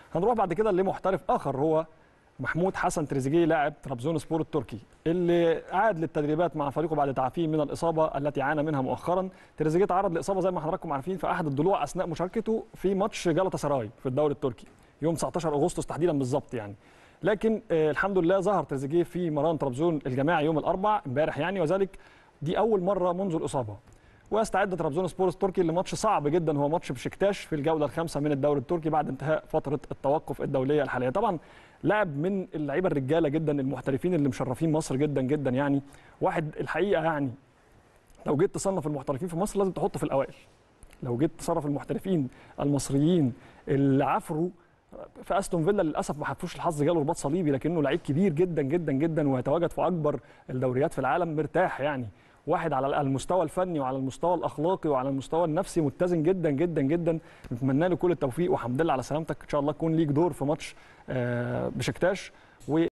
هنروح بعد كده لمحترف اخر هو محمود حسن تريزيجيه لاعب ترابزون سبور التركي اللي عاد للتدريبات مع فريقه بعد تعافيه من الاصابه التي عانى منها مؤخرا تريزيجيه تعرض لاصابه زي ما حضراتكم عارفين في احد الضلوع اثناء مشاركته في ماتش جالاتا سراي في الدوري التركي يوم 19 اغسطس تحديدا بالظبط يعني لكن آه الحمد لله ظهر تريزيجيه في مران طرابزون الجماعي يوم الاربعاء امبارح يعني وذلك دي اول مره منذ الاصابه ويستعد طرابزون سبورس التركي لماتش صعب جدا هو ماتش بشكتاش في الجوله الخامسه من الدوري التركي بعد انتهاء فتره التوقف الدوليه الحاليه طبعا لاعب من اللعيبه الرجاله جدا المحترفين اللي مشرفين مصر جدا جدا يعني واحد الحقيقه يعني لو جيت تصنف المحترفين في مصر لازم تحطه في الاوائل لو جيت تصرف المحترفين المصريين اللي عفروا في استون فيلا للاسف ما حفوش الحظ جاله رباط صليبي لكنه لعيب كبير جدا جدا جدا ويتواجد في اكبر الدوريات في العالم مرتاح يعني واحد على المستوى الفني وعلى المستوى الاخلاقي وعلى المستوى النفسي متزن جدا جدا جدا نتمنى له كل التوفيق وحمد لله على سلامتك ان شاء الله يكون ليك دور في ماتش بشكتاش